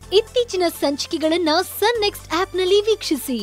ಇತ್ತೀಚಿನ ಸಂಚಿಕೆಗಳನ್ನ ಸನ್ ನೆಕ್ಸ್ಟ್ ಆಪ್ನಲ್ಲಿ ವೀಕ್ಷಿಸಿ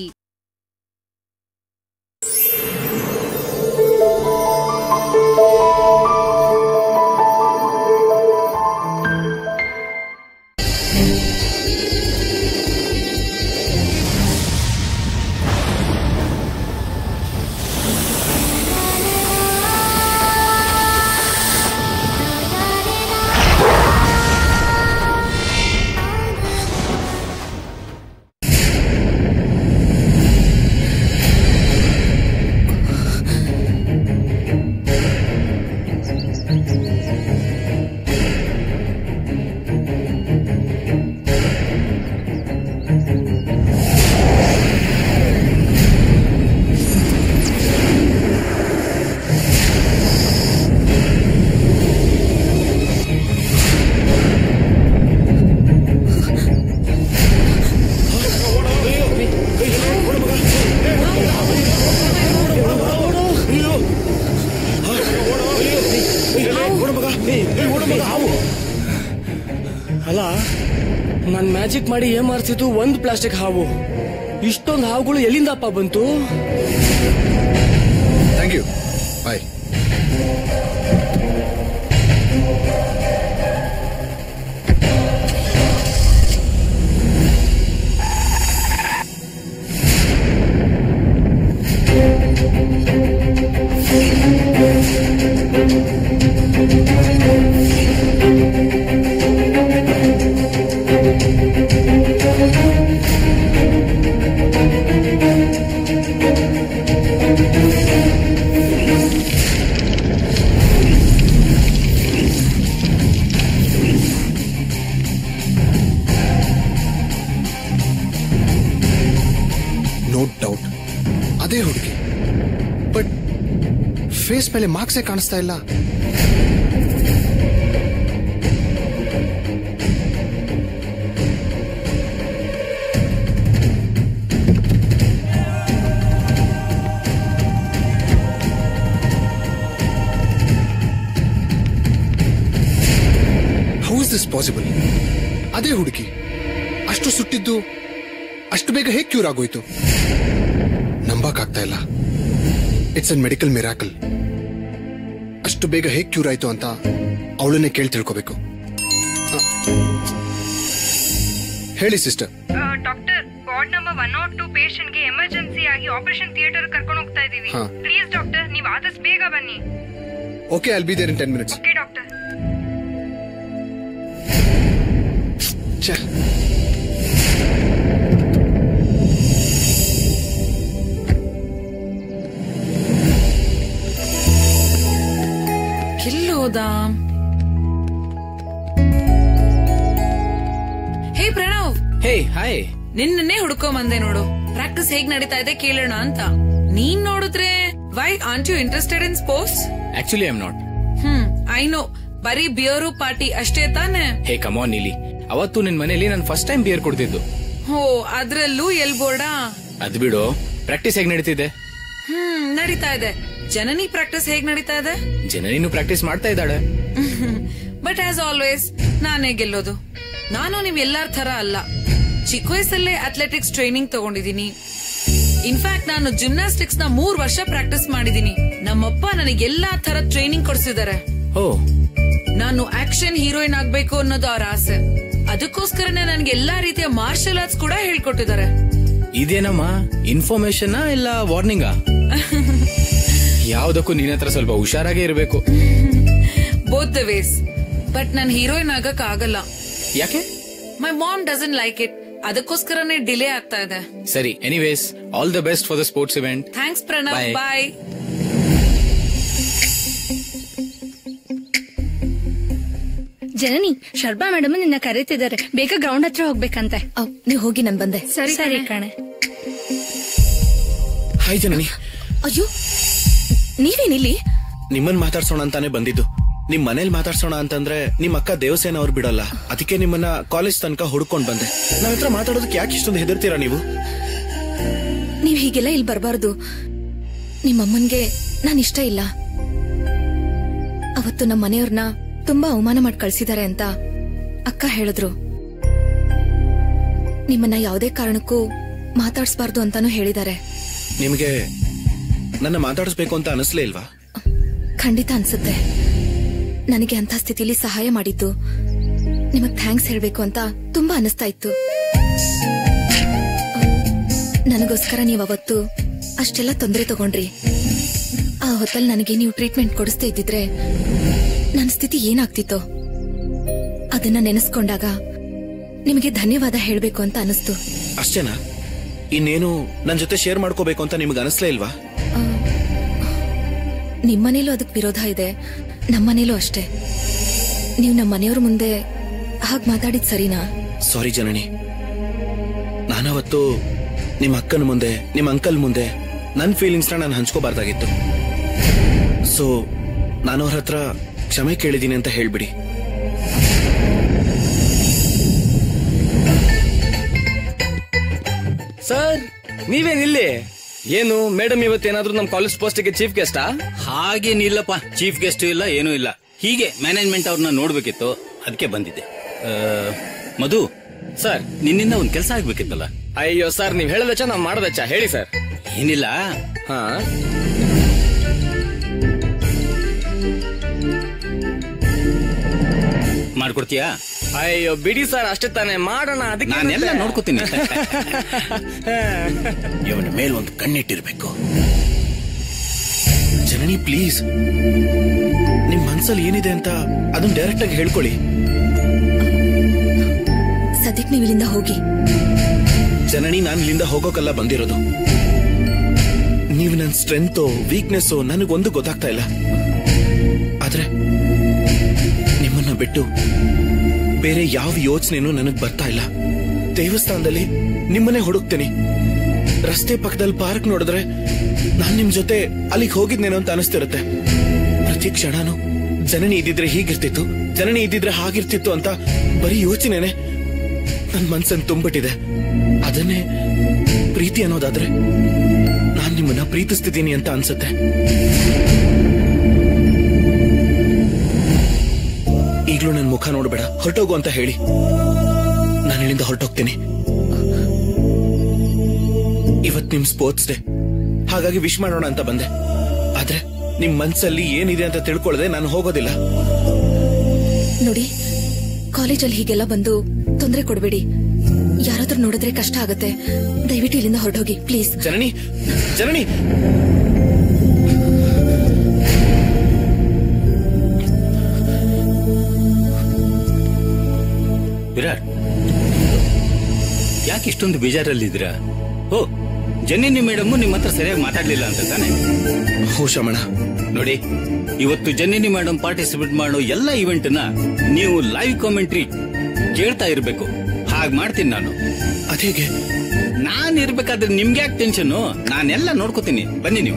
ಅಲ್ಲ ನಾನ್ ಮ್ಯಾಜಿಕ್ ಮಾಡಿ ಏನ್ ಮಾಡ್ತಿದ್ದು ಒಂದ್ ಪ್ಲಾಸ್ಟಿಕ್ ಹಾವು ಇಷ್ಟೊಂದು ಹಾವುಗಳು ಎಲ್ಲಿಂದಪ್ಪ ಬಂತು thank you boy no doubt ಅದೇ ಹುಡುಗಿ ಬಟ್ ಫೇಸ್ ಮೇಲೆ ಮಾರ್ಕ್ಸೇ ಕಾಣಿಸ್ತಾ ಇಲ್ಲ ಹೌ ಇಸ್ ದಿಸ್ ಪಾಸಿಬಲ್ ಅದೇ ಹುಡುಗಿ ಅಷ್ಟು ಸುಟ್ಟಿದ್ದು ಅಷ್ಟು ಬೇಗ ಹೇಗೆ ಕ್ಯೂರ್ ಆಗೋಯ್ತು ನಂಬಕ್ಕಾಗ್ತಾ ಇಲ್ಲ ಇಟ್ಸ್ ಅನ್ ಮೆಡಿಕಲ್ ಮಿರಾಕಲ್ ಅಷ್ಟು ಬೇಗ ಹೇಗೆ ಕ್ಯೂರ್ ಆಯ್ತು ಅಂತ ಅವಳನ್ನೇ ಕೇಳಿ ತಿಳ್ಕೋಬೇಕು ಆ, ಹೇಳಿ sister doctor ward number one not two ಗೆ ಎಮರ್ಜೆನ್ಸಿ ಆಗಿ ಆಪರೇಷನ್ ಥಿಯೇಟರ್ ಕರ್ಕೊಂಡು ಹೋಗ್ತಾ ಇದೀವಿ ಹಾ. ಪ್ಲೀಸ್ ಡಾಕ್ಟರ್ ನೀವು ಆದಷ್ಟು ಬೇಗ ಬನ್ನಿ okay I'll be there in ten minutes okay doctor ಎಲ್ಲೋದ ಹೇ ಪ್ರಣವ್ ಹೇ ಹಾಯ್ ನಿನ್ನೆ ಹುಡ್ಕೊ ಬಂದೆ ನೋಡು ಪ್ರಾಕ್ಟೀಸ್ ಹೇಗ್ ನಡೀತಾ ಇದೆ ಕೇಳೋಣ ಅಂತ ನೀನ್ ನೋಡಿದ್ರೆ why aren't you interested in sports actually I am not hmm I know ಬರೀ ಬಿಯರು ಪಾರ್ಟಿ ಅಷ್ಟೇ ತಾನೆ ಹೇ ಕಮಾನ್ ನೀಲಿ ಅವತ್ತು ನಿನ್ ಮನೇಲಿ ನಾನು ಫಸ್ಟ್ ಟೈಮ್ ಬಿಯರ್ ಕುಡ್ದಿದ್ದು ಹೋ ಅದ್ರಲ್ಲೂ ಎಲ್ಬೋರ್ಡಾ ಅದ್ ಬಿಡು ಪ್ರಾಕ್ಟೀಸ್ ಹೇಗ್ ನಡೀತಿದೆ ಹ್ಮ್ ನಡೀತಾ ಇದೆ ಜನನಿ ಪ್ರಾಕ್ಟೀಸ್ ಹೇಗ್ ನಡೀತಾ ಇದೆ ಜನನಿನ್ನು ಪ್ರಾಕ್ಟೀಸ್ ಮಾಡ್ತಾ ಇದ್ದಾಳೆ ಬಟ್ ಆಸ್ ಆಲ್ವೇಸ್ ನಾನೇ ಗೆಲ್ಲೋದು ನಾನು ನಿಮ್ ಎಲ್ಲಾರ್ ತರ ಅಲ್ಲ ಚಿಕ್ಕ ವಯಸ್ಸಲ್ಲೇ ಅಥ್ಲೆಟಿಕ್ಸ್ ಟ್ರೈನಿಂಗ್ ತಗೊಂಡಿದೀನಿ ಇನ್ಫ್ಯಾಕ್ಟ್ ನಾನು ಜಿಮ್ನಾಸ್ಟಿಕ್ಸ್ ನ ಮೂರ್ ವರ್ಷ ಪ್ರಾಕ್ಟೀಸ್ ಮಾಡಿದೀನಿ ನಮ್ಮಪ್ಪ ನನಗೆ ಎಲ್ಲಾ ತರ ಟ್ರೈನಿಂಗ್ ಕೊಡ್ಸಿದ್ದಾರೆ ಓ ನಾನು ಆಕ್ಷನ್ ಹೀರೋಯಿನ್ ಆಗ್ಬೇಕು ಅನ್ನೋದು ಅವ್ರ ಆಸೆ ಅದಕ್ಕೋಸ್ಕರನೇ ನನಗೆ ಎಲ್ಲಾ ರೀತಿಯ ಮಾರ್ಷಲ್ ಆರ್ಟ್ಸ್ ಕೂಡ ಹೇಳ್ಕೊಟ್ಟಿದ್ದಾರೆ ಇದೇನಮ್ಮ ಇನ್ಫಾರ್ಮೇಶನ್ ಇಲ್ಲ ವಾರ್ನಿಂಗಾ ಯಾವ್ದಕ್ಕೂ ನಿನ್ನ ಹತ್ರ ಸ್ವಲ್ಪ ಹುಷಾರಾಗೇ ಇರಬೇಕು ಬೋತ್ ದ ವೇಸ್ ಬಟ್ ನಾನು ಹೀರೋಯಿನ್ ಆಗಕ್ ಆಗಲ್ಲ ಯಾಕೆ my mom doesn't like it ಅದಕ್ಕೋಸ್ಕರನೇ ಡಿಲೇ ಆಗ್ತಾ ಇದೆ ಸರಿ anyways all the best for the sports event thanks Pranav Bye. Bye Janani Sharma madam ನಿನ್ನ ಕರೀತಿದ್ದಾರೆ ಬೇಗ ಗ್ರೌಂಡ್ ಹತ್ರ ಹೋಗ್ಬೇಕಂತೆ ನೀವು ಹೋಗಿ ನಾನು ಬಂದೆ ಸರಿ ಸರಿ ಕಣೆ ಹಾಯ್ ಜನನಿ ಅಯ್ಯೋ ನೀವೇನಿಲ್ಲಿ ನಿಮ್ಮನ್ ಮಾತಾಡ್ಸೋಣ ಅಂತಾನೆ ಬಂದಿದ್ದು ನಿಮ್ ಮನೇಲಿ ಮಾತಾಡ್ಸೋಣ ಅಂತಂದ್ರೆ ನಿಮ್ ಅಕ್ಕ ದೇವಸೇನ ಅವ್ರು ಬಿಡಲ್ಲ ಅದಕ್ಕೆ ನಿಮ್ಮನ್ನ ಕಾಲೇಜ್ ತನಕ ಹುಡ್ಕೊಂಡ್ ಬಂದೆ ನನ್ನ ಹತ್ರ ಮಾತಾಡೋದಕ್ಕೆ ಯಾಕೆ ಇಷ್ಟೊಂದು ಹೆದರ್ತೀರಾ ನೀವು ನೀವ್ ಹೀಗೆಲ್ಲ ಇಲ್ಲಿ ಬರಬಾರ್ದು ನಿಮ್ಮಮ್ಮನ್ಗೆ ನಾನ್ ಇಷ್ಟ ಇಲ್ಲ ಅವತ್ತು ನಮ್ಮ ಮನೆಯವ್ರನ್ನ ತುಂಬಾ ಅವಮಾನ ಮಾಡಿ ಕಳ್ಸಿದಾರೆ ಅಂತ ಅಕ್ಕ ಹೇಳಿದ್ರು ನಿಮ್ಮನ್ನ ಯಾವುದೇ ಕಾರಣಕ್ಕೂ ಮಾತಾಡ್ಸ್ಬಾರ್ದು ಅಂತಾನೂ ಹೇಳಿದ್ದಾರೆ ನಿಮಗೆ ನನ್ನ ಮಾತಾಡಿಸ್ಬೇಕು ಅಂತ ಅನಿಸ್ಲೇ ಇಲ್ವಾ ಖಂಡಿತ ಅನ್ಸುತ್ತೆ ನನಗೆ ಅಂತ ಸ್ಥಿತಿಲಿ ಸಹಾಯ ಮಾಡಿದ್ದು ನಿಮಗ್ ಥ್ಯಾಂಕ್ಸ್ ಹೇಳ್ಬೇಕು ಅಂತ ತುಂಬಾ ಅನಿಸ್ತಾ ಇತ್ತು ನನಗೋಸ್ಕರ ನೀವು ಅವತ್ತು ಅಷ್ಟೆಲ್ಲ ತೊಂದರೆ ತಗೊಂಡ್ರಿ ಆ ಹೊತ್ತಲ್ಲಿ ನನಗೆ ನೀವು ಟ್ರೀಟ್ಮೆಂಟ್ ಕೊಡಿಸ್ತಾ ಇದ್ದಿದ್ರೆ ನನ್ನ ಸ್ಥಿತಿ ಏನಾಗ್ತಿತ್ತೋ ಅದನ್ನ ನೆನೆಸ್ಕೊಂಡಾಗ ನಿಮಗೆ ಧನ್ಯವಾದ ಹೇಳ್ಬೇಕು ಅಂತ ಅನಿಸ್ತು ಅಷ್ಟೇನಾ ಇನ್ನೇನು ನನ್ ಜೊತೆ ಶೇರ್ ಮಾಡ್ಕೋಬೇಕು ಅಂತ ನಿಮ್ಗೆ ಅನಿಸ್ಲೇ ಇಲ್ವಾ ನಿಮ್ಮನೇಲೂ ಅದಕ್ಕೆ ವಿರೋಧ ಇದೆ ನಮ್ಮನೇಲೂ ಅಷ್ಟೇ ನೀವು ನಮ್ಮ ಮನೆಯವ್ರ ಮುಂದೆ ಹಾಗೆ ಮಾತಾಡಿದ್ ಸರಿನಾ ಸಾರಿ ಜನನಿ ನಾನವತ್ತು ನಿಮ್ಮ ಅಕ್ಕನ ಮುಂದೆ ನಿಮ್ಮ ಅಂಕಲ್ ಮುಂದೆ ನನ್ನ ಫೀಲಿಂಗ್ಸ್ನ ನಾನು ಹಂಚ್ಕೋಬಾರ್ದಾಗಿತ್ತು ಸೊ ನಾನು ಅವ್ರ ಹತ್ರ ಕ್ಷಮೆ ಕೇಳಿದ್ದೀನಿ ಅಂತ ಹೇಳ್ಬಿಡಿ ಸರ್ ನೀವೇನಿಲ್ಲಿ ಏನು ಮೇಡಮ್ ಇವತ್ತೇನಾದ್ರೂ ನಮ್ ಕಾಲೇಜ್ ಪೋಸ್ಟ್ಗೆ ಚೀಫ್ ಗೆಸ್ಟಾ ಹಾಗೇನಿಲ್ಲಪ್ಪ ಚೀಫ್ ಗೆಸ್ಟ್ ಇಲ್ಲ ಏನೂ ಇಲ್ಲ ಹೀಗೆ ಮ್ಯಾನೇಜ್ಮೆಂಟ್ ಅವ್ರನ್ನ ನೋಡ್ಬೇಕಿತ್ತು ಅದಕ್ಕೆ ಬಂದಿದ್ದೆ ಆ, ಮಧು ಸರ್ ನಿನ್ನಿಂದ ಒಂದ್ ಕೆಲಸ ಆಗ್ಬೇಕಿತ್ತಲ್ಲ ಅಯ್ಯೋ ಸರ್ ನೀವ್ ಹೇಳದಚ್ಚ ನಾವ್ ಮಾಡದಚ್ಚ ಹೇಳಿ ಸರ್ ಏನಿಲ್ಲ ಹಾ ಮಾಡ್ಕೊಡ್ತೀಯಾ ಅಯ್ಯೋ ಬಿಡಿ ಸರ್ ಅಷ್ಟೇ ತಾನೇ ಮಾಡೋಣ ಅದಕ್ಕೆ ನಾನೆಲ್ಲ ಏನಂತೆ? ನೋಡ್ಕೋತೀನಿ ಇವನ ಮೇಲೆ ಒಂದು ಕಣ್ಣಿಟ್ಟಿರ್ಬೇಕು ಜನನಿ ಪ್ಲೀಸ್ ನಿಮ್ ಮನ್ಸಲ್ಲಿ ಏನಿದೆ ಅಂತ ಅದನ್ನ ಡೈರೆಕ್ಟ್ ಆಗಿ ಹೇಳ್ಕೊಳ್ಳಿ ಸದ್ಯಕ್ ನೀವು ಇಲ್ಲಿಂದ ಹೋಗಿ ಜನನಿ ನಾನು ಇಲ್ಲಿಂದ ಹೋಗೋಕಲ್ಲ ಬಂದಿರೋದು ನೀವು ನನ್ನ ಸ್ಟ್ರೆಂತೋ ವೀಕ್ನೆಸ್ಸೋ ನನಗೊಂದು ಗೊತ್ತಾಗ್ತಾ ಇಲ್ಲ ಆದ್ರೆ ನಿಮ್ಮನ್ನ ಬಿಟ್ಟು ಬೇರೆ ಯಾವ ಯೋಚನೆನೂ ನನಗ್ ಬರ್ತಾ ಇಲ್ಲ ದೇವಸ್ಥಾನದಲ್ಲಿ ನಿಮ್ಮನ್ನೇ ಹುಡುಕ್ತೀನಿ ರಸ್ತೆ ಪಕ್ಕದಲ್ಲಿ ಪಾರ್ಕ್ ನೋಡಿದ್ರೆ ನಾನ್ ನಿಮ್ ಜೊತೆ ಅಲ್ಲಿಗೆ ಹೋಗಿದ್ನೇನೋ ಅಂತ ಅನಿಸ್ತಿರುತ್ತೆ ಪ್ರತಿ ಕ್ಷಣನೂ ಜನನಿ ಇದ್ದಿದ್ರೆ ಹೀಗಿರ್ತಿತ್ತು ಜನನಿ ಇದ್ದಿದ್ರೆ ಹಾಗಿರ್ತಿತ್ತು ಅಂತ ಬರೀ ಯೋಚನೆನೆ ನನ್ ಮನ್ಸನ್ ತುಂಬಿಟ್ಟಿದೆ ಅದನ್ನೇ ಪ್ರೀತಿ ಅನ್ನೋದಾದ್ರೆ ನಾನ್ ನಿಮ್ಮನ್ನ ಪ್ರೀತಿಸ್ತಿದ್ದೀನಿ ಅಂತ ಅನ್ಸುತ್ತೆ ಈಗ್ಲೂ ನನ್ ಮುಖ ನೋಡ್ಬೇಡ ಹೊರಟೋಗು ಅಂತ ಹೇಳಿ ನಾನು ಇಲ್ಲಿಂದ ಹೊರಟೋಗ್ತೀನಿ ಇವತ್ ನಿಮ್ ಸ್ಪೋರ್ಟ್ಸ್ ಡೇ ಹಾಗಾಗಿ ವಿಶ್ ಮಾಡೋಣ ಅಂತ ಬಂದೆ ಆದ್ರೆ ನಿಮ್ ಮನ್ಸಲ್ಲಿ ಏನಿದೆ ಅಂತ ತಿಳ್ಕೊಳ್ಳದೆ ನಾನು ಹೋಗೋದಿಲ್ಲ ನೋಡಿ ಕಾಲೇಜಲ್ಲಿ ಹೀಗೆಲ್ಲ ಬಂದು ತೊಂದರೆ ಕೊಡಬೇಡಿ ಯಾರಾದ್ರೂ ನೋಡಿದ್ರೆ ಕಷ್ಟ ಆಗತ್ತೆ ದಯವಿಟ್ಟು ಇಲ್ಲಿಂದ ಹೊರಟೋಗಿ ಪ್ಲೀಸ್ ಜನನಿ ಜನನಿ ವಿರಾಟ್ ಯಾಕೆ ಇಷ್ಟೊಂದು ಬೇಜಾರಲ್ಲಿದ್ದೀರಾ ಓ ಜನಿನಿ ಮೇಡಮ್ ನಿಮ್ಮ ಹತ್ರ ಸರಿಯಾಗಿ ಮಾತಾಡ್ಲಿಲ್ಲ ಅಂತ ತಾನೆ ಹೋ ಶಮಣ ನೋಡಿ ಇವತ್ತು ಜನಿನಿ ಮೇಡಮ್ ಪಾರ್ಟಿಸಿಪೇಟ್ ಮಾಡೋ ಎಲ್ಲ ಇವೆಂಟ್ ನ ನೀವು ಲೈವ್ ಕಾಮೆಂಟ್ರಿ ಕೇಳ್ತಾ ಇರ್ಬೇಕು ಹಾಗ್ ಮಾಡ್ತೀನಿ ನಾನು ಅದೇಗೆ ನಾನ್ ಇರ್ಬೇಕಾದ್ರೆ ನಿಮ್ಗೆ ಯಾಕೆ ಟೆನ್ಷನ್ ನಾನೆಲ್ಲ ನೋಡ್ಕೋತೀನಿ ಬನ್ನಿ ನೀವು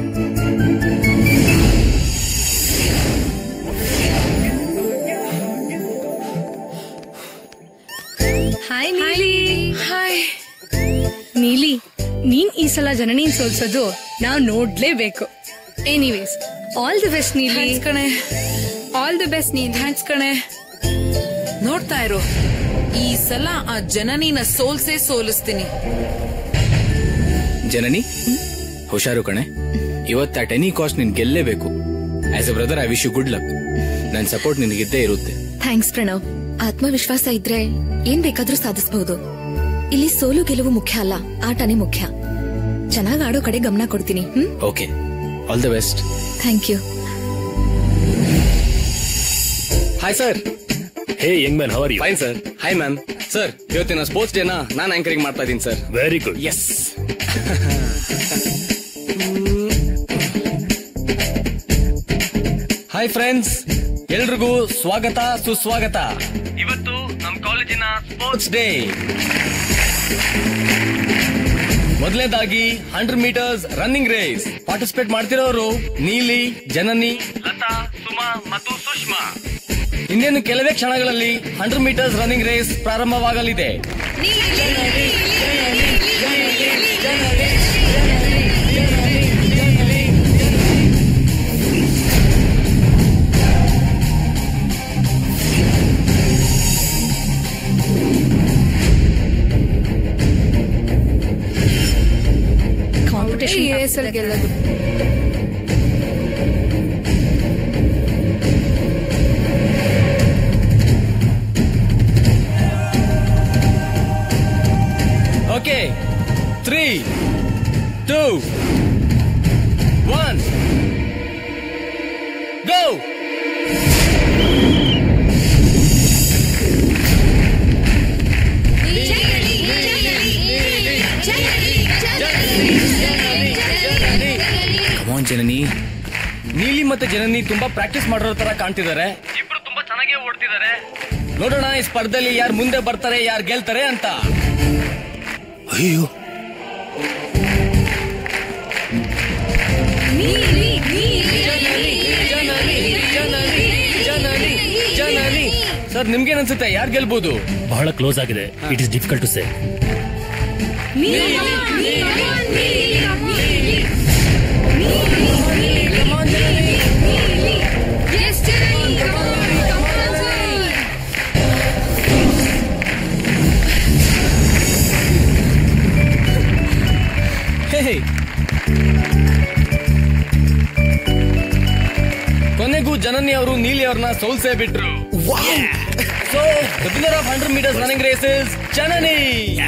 ಹಾಯ್ ನೀಲಿ ಹಾಯ್ ನೀಲಿ ನೀನ್ ಈ ಸಲ ಜನನೀನ್ ಸೋಲ್ಸೋದು ನಾವ್ ನೋಡ್ಲೇಬೇಕು anyways all the best Neeli thanks ಕಣೆ all the best Neeli thanks ಕಣೆ ನೋಡ್ತಾ ಇರು ಈ ಸಲ ಆ ಜನನಿನ ಸೋಲ್ಸೇ ಸೋಲಿಸ್ತೀನಿ ಜನನಿ ಹುಷಾರು ಕಣೆ ಇವತ್ತು ಅಟ್ ಎನಿ ಕಾಸ್ಟ್ ನಿನ್ ಗೆಲ್ಲೇಬೇಕು as a brother I wish you good luck ನನ್ ಸಪೋರ್ಟ್ ನಿನಗಿದ್ದೇ ಇರುತ್ತೆ ಥ್ಯಾಂಕ್ಸ್ ಪ್ರಣವ್ ಆತ್ಮವಿಶ್ವಾಸ ಇದ್ರೆ ಏನ್ ಬೇಕಾದ್ರೂ ಸಾಧಿಸಬಹುದು ಇಲ್ಲಿ ಸೋಲು ಗೆಲುವು ಮುಖ್ಯ ಅಲ್ಲ ಆಟನೇ ಮುಖ್ಯ ಚೆನ್ನಾಗ್ ಆಡೋ ಕಡೆ ಗಮನ ಕೊಡ್ತೀನಿ hmm okay all the best thank you hi sir hey young man how are you fine sir hi ma'am sir ಇವತ್ತಿನ ಸ್ಪೋರ್ಟ್ಸ್ ಡೇನ ನಾನು ಆಂಕರಿಂಗ್ ಮಾಡ್ತಾ ಇದ್ದೀನಿ sir very good yes hi friends ಎಲ್ರಿಗೂ ಸ್ವಾಗತ ಸುಸ್ವಾಗತ ಇವತ್ತು ನಮ್ಮ ಕಾಲೇಜಿನ ಸ್ಪೋರ್ಟ್ಸ್ ಡೇ ಮೊದಲನೇದಾಗಿ hundred metres running race participate ಮಾಡ್ತಿರೋರು ನೀಲಿ ಜನನಿ ಲತಾ ಸುಮಾ ಮತ್ತು ಸುಷ್ಮಾ ಇನ್ನೇನು ಕೆಲವೇ ಕ್ಷಣಗಳಲ್ಲಿ ಹಂಡ್ರೆಡ್ ಮೀಟರ್ಸ್ ರನ್ನಿಂಗ್ ರೇಸ್ ಪ್ರಾರಂಭವಾಗಲಿದೆ ಈ ರೇಸಲ್ಲಿ ಗೆಲ್ಲೋದು okay three two one go come on Janani Neeli ಮತ್ತೆ ಜನನಿ ತುಂಬಾ ಪ್ರಾಕ್ಟೀಸ್ ಮಾಡಿರೋ ತರ ಕಾಣ್ತಿದ್ದಾರೆ ಇಬ್ರು ತುಂಬಾ ಚೆನ್ನಾಗಿ ಓಡ್ತಿದ್ದಾರೆ ನೋಡೋಣ ಈ ಸ್ಪರ್ಧೆಯಲ್ಲಿ ಯಾರು ಮುಂದೆ ಬರ್ತಾರೆ ಯಾರು ಗೆಲ್ತಾರೆ ಅಂತ ಅಯ್ಯೋ ಸರ್ ನಿಮ್ಗೇನ್ ಅನ್ಸುತ್ತೆ ಯಾರು ಗೆಲ್ಬಹುದು ಬಹಳ ಕ್ಲೋಸ್ ಆಗಿದೆ it is difficult to say ಕೊನೆಗೂ ಜನನಿ ಅವರು ನೀಲಿ ಅವ್ರನ್ನ ಸೋಲ್ಸೇ ಬಿಟ್ರು so the winner of hundred metres running races Janani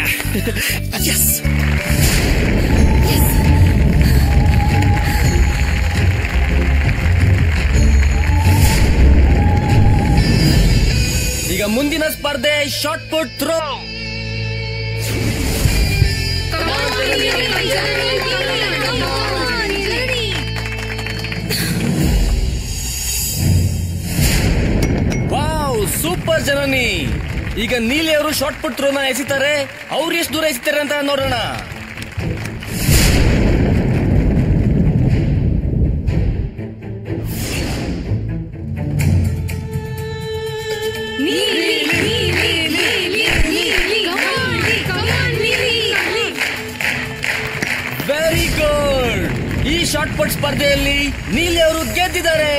ಈಗ ಮುಂದಿನ ಸ್ಪರ್ಧೆ shot put throw wow super Janani ಈಗ ನೀಲಿ ಅವರು ಶಾರ್ಟ್ ಪುಟ್ ಥ್ರೋನ ಎಸಿತಾರೆ ಅವ್ರು ಎಷ್ಟು ದೂರ ಎಸಿತಾರೆ ಅಂತ ನೋಡೋಣ ವೆರಿ ಗುಡ್ ಈ ಶಾರ್ಟ್ ಪುಟ್ ಸ್ಪರ್ಧೆಯಲ್ಲಿ ನೀಲಿ ಅವರು ಗೆದ್ದಿದ್ದಾರೆ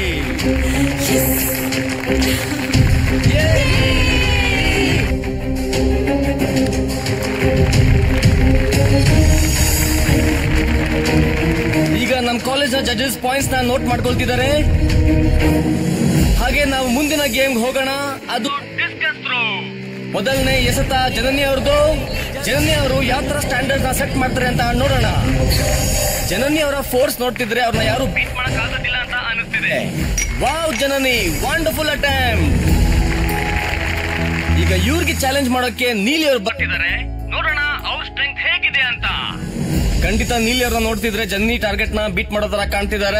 ಈಗ ನಮ್ಮ ಕಾಲೇಜ್ ನ ಜಡ್ಜಸ್ ಪಾಯಿಂಟ್ಸ್ ನ ನೋಟ್ ಮಾಡ್ಕೊಳ್ತಿದ್ದಾರೆ ಹಾಗೆ ನಾವು ಮುಂದಿನ ಗೇಮ್ ಹೋಗೋಣ ಅದು ಡಿಸ್ಕಸ್ ಥ್ರೋ ಮೊದಲನೇ ಎಸೆತ ಜನನಿ ಅವ್ರದ್ದು ಜನನಿ ಅವರು ಯಾವ ತರ ಸ್ಟ್ಯಾಂಡರ್ಡ್ ನ ಸೆಟ್ ಮಾಡ್ತಾರೆ ಅಂತ ನೋಡೋಣ ಜನನಿ ಅವರ ಫೋರ್ಸ್ ನೋಡ್ತಿದ್ರೆ ಅವ್ರನ್ನ ಯಾರು ಬೀಟ್ ಮಾಡಕ್ ಆಗೋದಿಲ್ಲ ಅಂತ ಅನಿಸ್ತಿದೆ ವಾವ್ ಜನನಿ ವಂಡರ್ಫುಲ್ ಅಟೆಂಪ್ಟ್ ಈಗ ಇವ್ರಿಗೆ ಚಾಲೆಂಜ್ ಮಾಡೋಕೆ ನೀಲಿ ಅವ್ರು ಬರ್ತಿದ್ದಾರೆ ನೋಡೋಣ ಅವ್ರ ಸ್ಟ್ರೆಂತ್ ಹೇಗಿದೆ ಅಂತ ಖಂಡಿತ ನೀಲಿ ಅವ್ರನ್ನ ನೋಡ್ತಿದ್ರೆ ಜನ್ನಿ ಟಾರ್ಗೆಟ್ ನ ಬೀಟ್ ಮಾಡೋ ತರ ಕಾಣ್ತಿದ್ದಾರೆ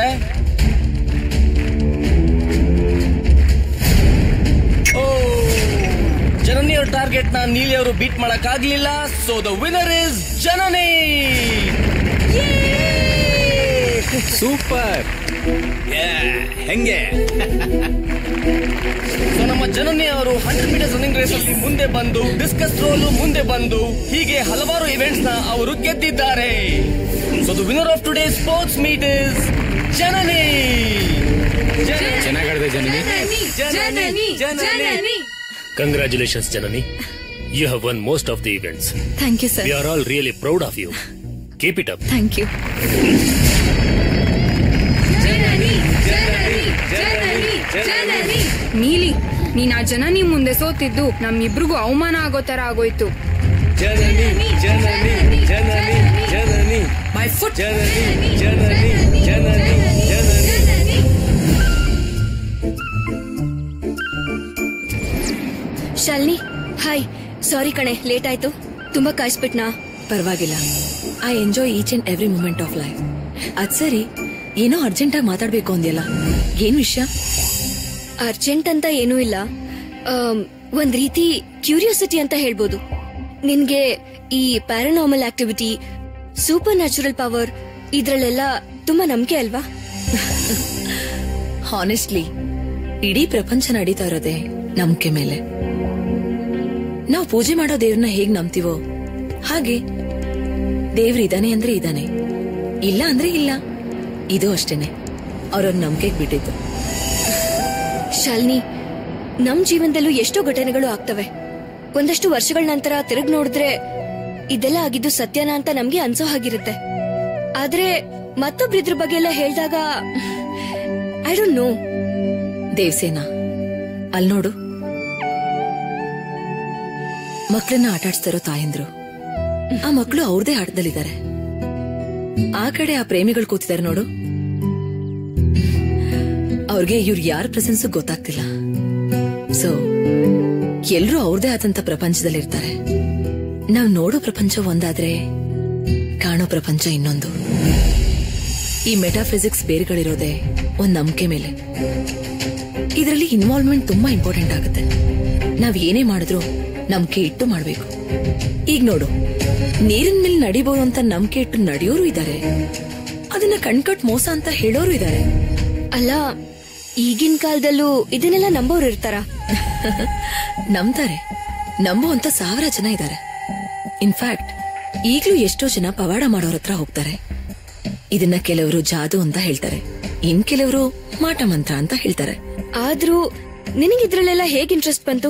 ಓ ಜನನಿ ಅವ್ರ ಟಾರ್ಗೆಟ್ ನ ನೀಲಿ ಅವರು ಬೀಟ್ ಮಾಡಕ್ ಆಗ್ಲಿಲ್ಲ so the winner is Janani super ಹೆಂಗೆ ಸೊ ನಮ್ಮ ಜನನಿ ಅವರು ಹಂಡ್ರೆಡ್ ಮೀಟರ್ಸ್ ರನ್ನಿಂಗ್ ರೇಸ್ ಅಲ್ಲಿ ಮುಂದೆ ಬಂದು ಡಿಸ್ಕಸ್ ಥ್ರೋಲು ಮುಂದೆ ಬಂದು ಹೀಗೆ ಹಲವಾರು ಇವೆಂಟ್ಸ್ ನ ಅವರು ಗೆದ್ದಿದ್ದಾರೆ so the winner of today sports meet is Janani ಚೆನ್ನಾಗ್ ಆಡ್ದೆ Janani Janani Janani congratulations Janani you have won most of the events thank you sir we are all really proud of you keep it up thank you Neeli ನೀನ್ ಆ ಜನನಿ ಮುಂದೆ ಸೋತಿದ್ದು ನಮ್ಮಿಬ್ರಿಗೂ ಅವಮಾನ ಆಗೋ ತರ ಆಗೋಯ್ತು Janani Janani Janani Janani my foot Janani Janani Janani Janani Shalini hi sorry ಕಣೆ ಲೇಟ್ ಆಯ್ತು ತುಂಬಾ ಕಾಯಿಸ್ಬಿಟ್ನಾ ಪರವಾಗಿಲ್ಲ I enjoy each and every moment of life ಅದ್ ಸರಿ ಏನೋ ಅರ್ಜೆಂಟ್ ಆಗಿ ಮಾತಾಡ್ಬೇಕು ಅಂದ್ಯಲ್ಲ ಏನ್ ವಿಷಯ ಅರ್ಜೆಂಟ್ ಅಂತ ಏನೂ ಇಲ್ಲ ಆಮ್, ಒಂದ್ ರೀತಿ ಕ್ಯೂರಿಯಾಸಿಟಿ ಅಂತ ಹೇಳ್ಬೋದು ನಿನ್ಗೆ ಈ paranormal activity supernatural power ಇದ್ರಲ್ಲೆಲ್ಲ ತುಂಬಾ ನಂಬಿಕೆ ಅಲ್ವಾ ಹಾನೆಸ್ಟ್ಲಿ ಇಡೀ ಪ್ರಪಂಚ ನಡೀತಾ ಇರೋದೇ ನಂಬಿಕೆ ಮೇಲೆ ನಾವು ಪೂಜೆ ಮಾಡೋ ದೇವ್ರನ್ನ ಹೇಗ್ ನಂಬ್ತೀವೋ ಹಾಗೆ ದೇವ್ರ ಇದಾನೆ ಅಂದ್ರೆ ಇದಾನೆ ಇಲ್ಲ ಅಂದ್ರೆ ಇಲ್ಲ ಇದು ಅಷ್ಟೇನೆ ಅವ್ರವ್ರ ನಂಬಿಕೆಗೆ ಬಿಟ್ಟಿದ್ದು ಶಾಲಿನಿ ನಮ್ ಜೀವನದಲ್ಲೂ ಎಷ್ಟೋ ಘಟನೆಗಳು ಆಗ್ತವೆ ಒಂದಷ್ಟು ವರ್ಷಗಳ ನಂತರ ತಿರುಗ್ ನೋಡಿದ್ರೆ ಇದೆಲ್ಲ ಆಗಿದ್ದು ಸತ್ಯನ ಅಂತ ನಮ್ಗೆ ಅನ್ಸೋ ಹಾಗಿರುತ್ತೆ ಆದ್ರೆ ಮತ್ತೊಬ್ರಿದ್ರ ಬಗ್ಗೆ ಎಲ್ಲ ಹೇಳ್ದಾಗ ಐ ಡೋಂಟ್ ನೋ ದೇವ್ಸೇನ ಅಲ್ ನೋಡು ಮಕ್ಕಳನ್ನ ಆಟಾಡ್ಸ್ತಾರೋ ತಾಯಂದ್ರು ಆ ಮಕ್ಕಳು ಅವ್ರದೇ ಆಟದಲ್ಲಿದ್ದಾರೆ ಆ ಕಡೆ ಆ ಪ್ರೇಮಿಗಳು ಕೂತಿದ್ದಾರೆ ನೋಡು ಅವ್ರಿಗೆ ಇವ್ರ ಯಾರ ಪ್ರೆಸೆನ್ಸ್ ಗೊತ್ತಾಗ್ತಿಲ್ಲ ಸೊ ಎಲ್ರೂ ಅವ್ರದೇ ಆದಂತ ಪ್ರಪಂಚದಲ್ಲಿರ್ತಾರೆ ನಾವ್ ನೋಡೋ ಪ್ರಪಂಚ ಒಂದಾದ್ರೆ ಕಾಣೋ ಪ್ರಪಂಚ ಇನ್ನೊಂದು ಈ ಮೆಟಾಫಿಸಿಕ್ಸ್ ಬೇರ್ಗಳಿರೋದೇ ಒಂದ್ ನಂಬಿಕೆ ಮೇಲೆ ಇದರಲ್ಲಿ ಇನ್ವಾಲ್ವ್ಮೆಂಟ್ ತುಂಬಾ ಇಂಪಾರ್ಟೆಂಟ್ ಆಗುತ್ತೆ ನಾವ್ ಏನೇ ಮಾಡಿದ್ರು ನಂಬಿಕೆ ಇಟ್ಟು ಮಾಡ್ಬೇಕು ಈಗ ನೋಡು ನೀರಿನ ಮೇಲೆ ನಡಿಬಹುದು ಅಂತ ನಂಬಿಕೆ ಇಟ್ಟು ನಡೆಯೋರು ಇದ್ದಾರೆ ಅದನ್ನ ಕಣ್ಕಟ್ ಮೋಸ ಅಂತ ಹೇಳೋರು ಇದ್ದಾರೆ ಅಲ್ಲ ಈಗಿನ ಕಾಲದಲ್ಲೂ ಇದನ್ನೆಲ್ಲ ನಂಬೋರು ಇರ್ತಾರ ನಂಬ್ತಾರೆ ನಂಬುವಂತ ಸಾವಿರ ಜನ ಇದ್ದಾರೆ ಇನ್ಫ್ಯಾಕ್ಟ್ ಈಗ್ಲೂ ಎಷ್ಟೋ ಜನ ಪವಾಡ ಮಾಡೋರ ಹತ್ರ ಹೋಗ್ತಾರೆ ಇದನ್ನ ಕೆಲವರು ಜಾದು ಅಂತ ಹೇಳ್ತಾರೆ ಇನ್ ಕೆಲವರು ಮಾಟ ಮಂತ್ರ ಅಂತ ಹೇಳ್ತಾರೆ ಆದ್ರೂ ನಿನಗಿದ್ರಲ್ಲೆಲ್ಲ ಹೇಗ್ ಇಂಟ್ರೆಸ್ಟ್ ಬಂತು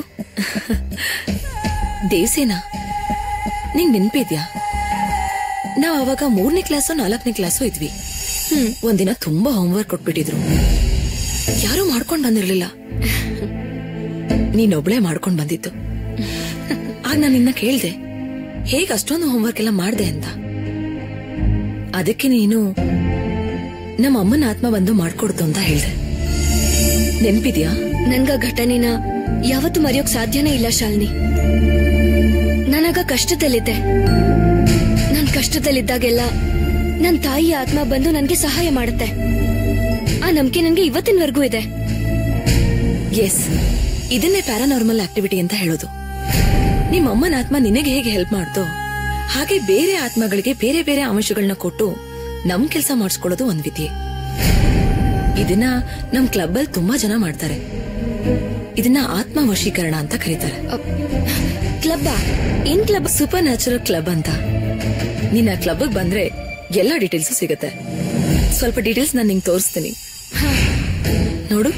ದೇವ್ಸೇನ ನಿಂಗ್ ನೆನ್ಪಿದ್ಯಾ ನಾವ್ ಅವಾಗ ಮೂರನೇ ಕ್ಲಾಸೋ ನಾಲ್ಕನೇ ಕ್ಲಾಸೋ ಇದ್ವಿ ಹ್ಮ್ ಒಂದಿನ ತುಂಬಾ ಹೋಮ್ವರ್ಕ್ ಕೊಟ್ಬಿಟ್ಟಿದ್ರು ಯಾರು ಮಾಡ್ಕೊಂಡ್ ಬಂದಿರ್ಲಿಲ್ಲ ನೀನೊಬ್ಳೆ ಮಾಡ್ಕೊಂಡ್ ಬಂದಿತ್ತು ಆಗ ನಾನು ನಿನ್ನ ಕೇಳ್ದೆ ಹೇಗ್ ಅಷ್ಟೊಂದು ಹೋಮ್ವರ್ಕ್ ಎಲ್ಲ ಮಾಡ್ದೆ ಅಂತ ಅದಕ್ಕೆ ನೀನು ನಮ್ಮ ಅಮ್ಮನ ಆತ್ಮ ಬಂದು ಮಾಡ್ಕೊಡ್ತು ಅಂತ ಹೇಳ್ದೆ ನೆನ್ಪಿದ್ಯಾ ನನ್ಗ ಘಟನೆನ ಯಾವತ್ತೂ ಮರೆಯೋಕ್ ಸಾಧ್ಯನೇ ಇಲ್ಲ ಶಾಲಿನಿ ನಾನಾಗ ಕಷ್ಟದಲ್ಲಿದ್ದೆ ನಾನ್ ಕಷ್ಟದಲ್ಲಿದ್ದಾಗೆಲ್ಲ ನನ್ ತಾಯಿ ಆತ್ಮ ಬಂದು ನನ್ಗೆ ಸಹಾಯ ಮಾಡುತ್ತೆ ಆ ನಂಬಿಕೆ ನನ್ಗೆ ಇವತ್ತಿನವರೆಗೂ ಇದೆ ಎಸ್ ಇದನ್ನೇ ಪ್ಯಾರಾನಾರ್ಮಲ್ ಆಕ್ಟಿವಿಟಿ ಅಂತ ಹೇಳೋದು ನಿಮ್ಮ ಅಮ್ಮನ ಆತ್ಮ ನಿನಗೆ ಹೇಗೆ ಹೆಲ್ಪ್ ಮಾಡ್ತೋ ಹಾಗೆ ಬೇರೆ ಆತ್ಮಗಳಿಗೆ ಬೇರೆ ಬೇರೆ ಅಂಶಗಳನ್ನ ಕೊಟ್ಟು ನಮ್ ಕೆಲಸ ಮಾಡಿಸ್ಕೊಳ್ಳೋದು ಒಂದ್ ವಿದ್ಯೆ ಇದನ್ನ ನಮ್ ಕ್ಲಬ್ ಅಲ್ಲಿ ತುಂಬಾ ಜನ ಮಾಡ್ತಾರೆ ಇದನ್ನ ಆತ್ಮ ವಶೀಕರಣ ಅಂತ ಕರೀತಾರೆ ಕ್ಲಬ್ ಏನ್ ಕ್ಲಬ್ ಸೂಪರ್ ನ್ಯಾಚುರಲ್ ಕ್ಲಬ್ ಅಂತ ನಿನ್ನ ಕ್ಲಬ್ ಬಂದ್ರೆ ಎಲ್ಲಾ ಡೀಟೇಲ್ಸ್ ಸಿಗುತ್ತೆ ಸ್ವಲ್ಪ ಡೀಟೇಲ್ಸ್ ನಾನು ನಿಂಗೆ ತೋರಿಸ್ತೀನಿ ನೋಡು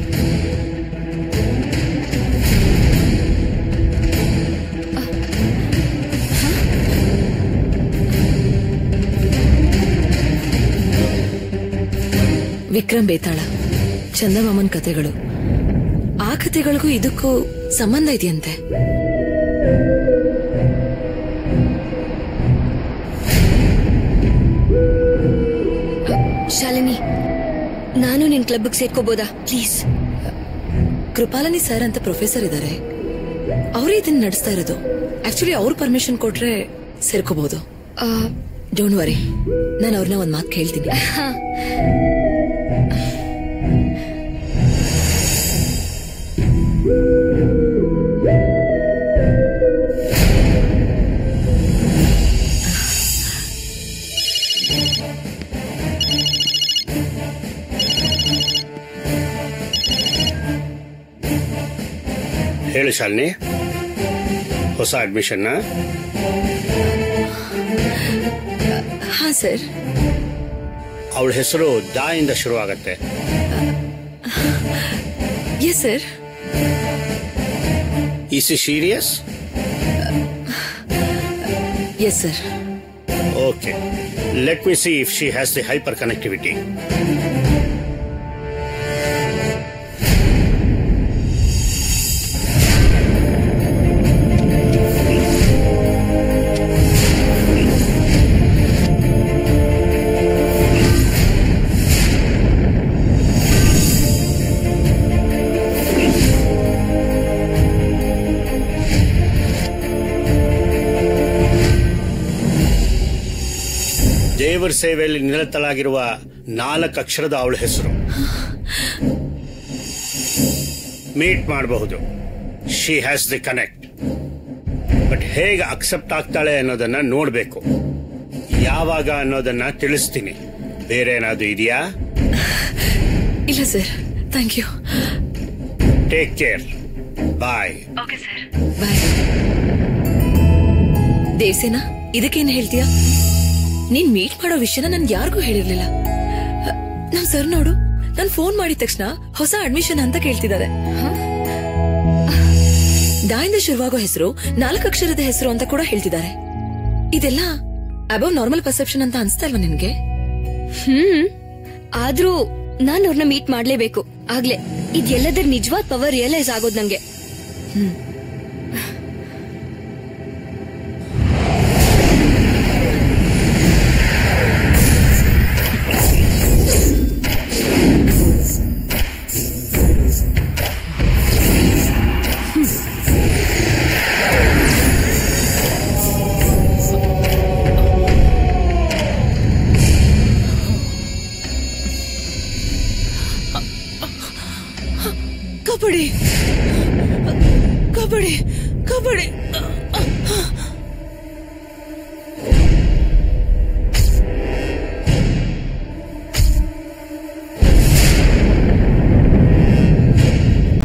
ವಿಕ್ರಮ್ ಬೇತಾಳ ಚಂದಮಾಮನ್ ಕತೆಗಳು ಆ ಕತೆಗಳಿಗೂ ಇದಕ್ಕೂ ಸಂಬಂಧ ಇದೆಯಂತೆ ಶಾಲಿನಿ ನಾನು ನಿನ್ ಕ್ಲಬ್ಗೆ ಸೇರ್ಕೋಬೋದಾ ಪ್ಲೀಸ್ ಕೃಪಾಲನಿ ಸರ್ ಅಂತ ಪ್ರೊಫೆಸರ್ ಇದ್ದಾರೆ ಅವರೇ ಇದನ್ನ ನಡೆಸ್ತಾ ಇರೋದು ಆಕ್ಚುಲಿ ಅವ್ರ ಪರ್ಮಿಷನ್ ಕೊಟ್ರೆ ಸೇರ್ಕೋಬಹುದು ಡೋಂಟ್ ವರಿ ನಾನು ಅವ್ರನ್ನ ಒಂದ್ ಮಾತು ಕೇಳ್ತೀನಿ ಹೇಳು ಶಾಲಿನಿ ಹೊಸ ಅಡ್ಮಿಷನ್ನ ಹಾ ಸರ್ ಅವಳ ಹೆಸರು ದಾ ಇಂದ ಶುರುವಾಗತ್ತೆ yes sir is he serious yes sir okay let me see if she has the hyper connectivity ದೇವರ ಸೇವೆಯಲ್ಲಿ ನಿರತಳಾಗಿರುವ ನಾಲ್ಕು ಅಕ್ಷರದ ಅವಳ ಹೆಸರು ಮೀಟ್ ಮಾಡಬಹುದು she has the connect but ಹೇಗೆ ಅಕ್ಸೆಪ್ಟ್ ಆಗ್ತಾಳೆ ಅನ್ನೋದನ್ನ ನೋಡ್ಬೇಕು ಯಾವಾಗ ಅನ್ನೋದನ್ನ ತಿಳಿಸ್ತೀನಿ ಬೇರೆ ಏನಾದ್ರು ಇದೆಯಾ ಇಲ್ಲ sir thank you take care bye bye Devsena ಇದಕ್ಕೇನ್ ಹೇಳ್ತೀಯಾ ನೀನ್ ಮೀಟ್ ಮಾಡೋ ವಿಷಯನ ನನ್ ಯಾರಿಗೂ ಹೇಳಿರ್ಲಿಲ್ಲ ಅ, ನಮ್ ಸರ್ ನೋಡು ನಾನ್ ಫೋನ್ ಮಾಡಿದ ತಕ್ಷಣ ಹೊಸ ಅಡ್ಮಿಷನ್ ಅಂತ ಕೇಳ್ತಿದ್ದಾರೆ ದಾಯಿಂದ ಶುರುವಾಗೋ ಹೆಸರು ನಾಲ್ಕು ಅಕ್ಷರದ ಹೆಸರು ಅಂತ ಕೂಡ ಹೇಳ್ತಿದ್ದಾರೆ ಇದೆಲ್ಲ ಅಬೌವ್ ನಾರ್ಮಲ್ ಪರ್ಸೆಪ್ಷನ್ ಅಂತ ಅನ್ಸ್ತಾ ಇಲ್ವಾ ನಿನ್ಗೆ ಹ್ಮ್ ಆದ್ರೂ ನಾನ್ ಅವ್ರನ್ನ ಮೀಟ್ ಮಾಡ್ಲೇಬೇಕು ಆಗ್ಲೇ ಇದೆಲ್ಲದರ ನಿಜವಾದ ಪವರ್ ರಿಯಲೈಸ್ ಆಗೋದ್ ನಂಗೆ ಕಬಡ್ಡಿ ಕಬಡ್ಡಿ ಕಬಡ್ಡಿ